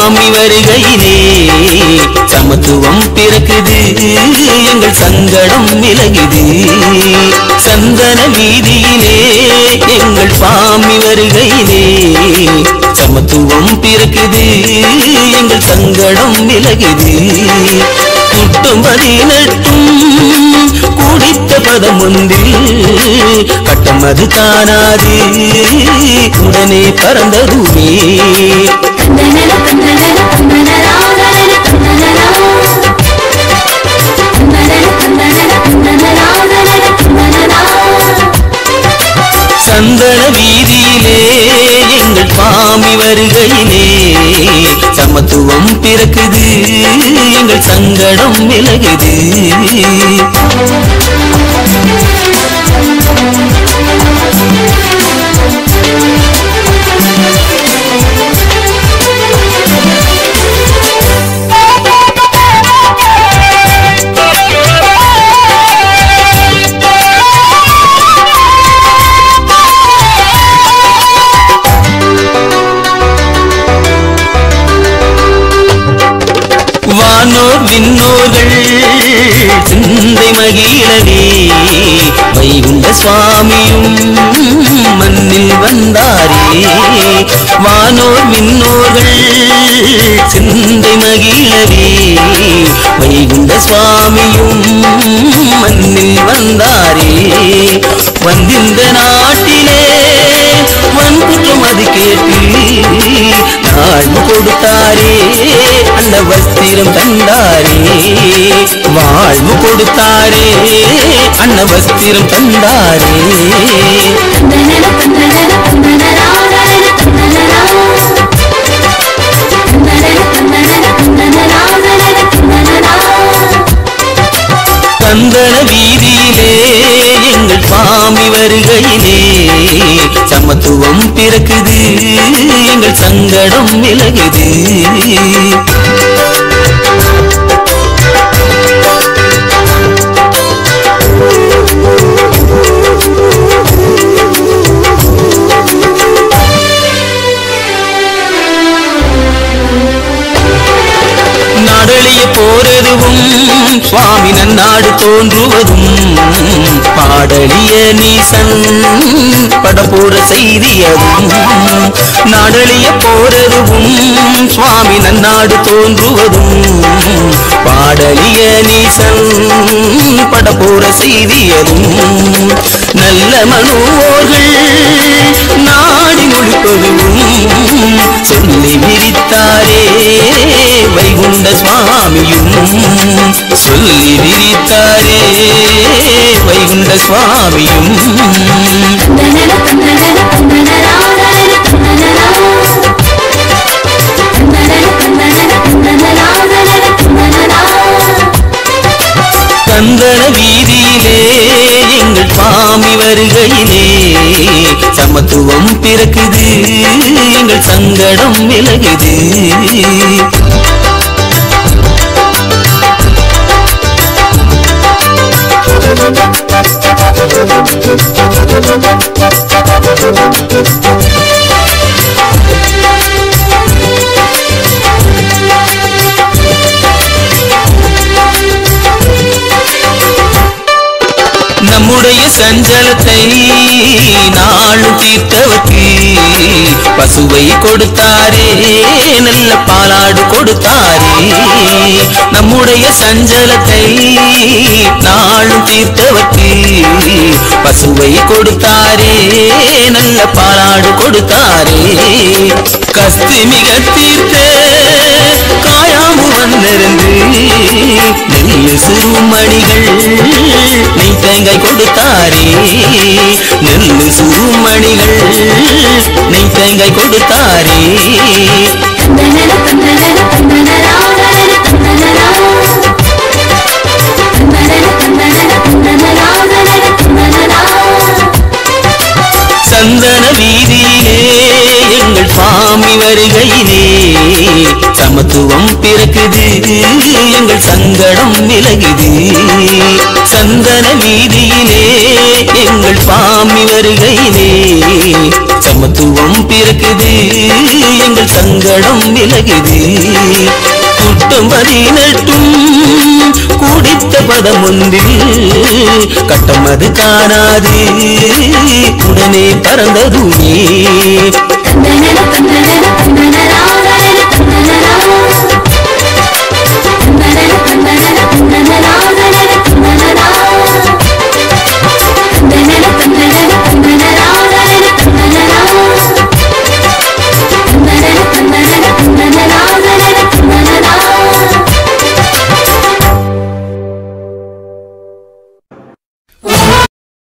சுவாமி வருகையிலே சமத்துவம் பிறக்குது எங்கள் சங்கடம் விலகுது சந்தன வீதியிலே எங்கள் சுவாமி வருகையிலே சமத்துவம் பிறக்குது எங்கள் சங்கடம் விலகுது குட்டும் பதினெட்டும் குடித்த பதம் ஒன்றில் கட்டம் அது காணாது உடனே பறந்ததுமே தந்தனன தந்தனன தந்தனராதனன தந்தனரா தந்தனன தந்தனன தந்தனராதனன தந்தனரா சந்தன வீதியிலே எங்கள் சுவாமி வருகையிலே சமத்துவம் பிறக்குது எங்கள் சங்கடம் விலகுது வானோர் விண்ணோர்கள் சிந்தை மகிழவே வைகுண்ட சுவாமியும் மண்ணில் வந்தாரே வானோர் விண்ணோர்கள் சிந்தை மகிழவே வைகுண்ட சுவாமியும் மண்ணில் வந்தாரே வந்திந்த நாட்டிலே வன்புற்றம் அது கேட்டு நாள் கொடுத்தாரே அந்த வஸ்திரம் தந்தாரே வாழ்வு கொடுத்தாரே அன்ன வஸ்திரம் தந்தாரே தந்தனன தந்தனன தந்தனராதனன தந்தனரா தந்தனன தந்தனன தந்தனராதனன தந்தனரா சந்தன வீதியிலே எங்கள் சுவாமி வருகையிலே சமத்துவம் பிறக்குது எங்கள் சங்கடம் விலகுது நாடழிய போறதுவும் சுவாமி நன்னாடு தோன்றுவதும் பாடலிய நீசன் படப்போற செய்தியதும் நாடழிய போறதுவும் சுவாமி நன்னாடு தோன்றுவதும் பாடலிய நீசன் படப்போற செய்தியதும் நல்ல மனோர்கள் நாடி முடிப்பதும் சொல்லி விரித்தாரே வைகுண்ட சுவாமியும் சொல்லி விரித்தாரே வைகுண்ட சுவாமியும் தந்தனன தந்தனன தந்தனராதனன தந்தனரா தந்தனன தந்தனன தந்தனராதனன தந்தனரா சந்தன வீதியிலே எங்கள் சுவாமி வருகையிலே சமத்துவம் பிறக்குது எங்கள் சங்கடம் விலகுது நம்முடைய சஞ்சலத்தை நாளும் தீர்த்தவர்க்கு பசுவை கொடுத்தாரே நல்ல பாலாடு கொடுத்தாரே நம்முடைய சஞ்சலத்தை நாளும் தீர்த்தவர்க்கு பசுவை கொடுத்தாரே நல்ல பாலாடு கொடுத்தாரே கஸ்தி மிக தீர்த்த காயாமு வந்திருந்து நெல்லு சுருமணிகள் நெய் தேங்காய் கொடுத்தாரே நெல்லு சுருமணிகள் நெய் தேங்காய் கொடுத்தாரே தந்தனன தந்தனன தந்தனராதனன தந்தனரா தந்தனன தந்தனன தந்தனராதனன தந்தனரா சந்தன வீதியிலே எங்கள் சுவாமி வருகையிலே சமத்துவம் பிறக்குது எங்கள் சங்கடம் விலகுது சந்தன வீதியிலே எங்கள் சுவாமி வருகையிலே சம சமத்துவம் பிறக்குது எங்கள் சங்கடம் விலகுது குட்டம் பதினெட்டும் குடித்த பதம் ஒன்றில் கட்டம் அது காணாது உடனே பறந்ததுமே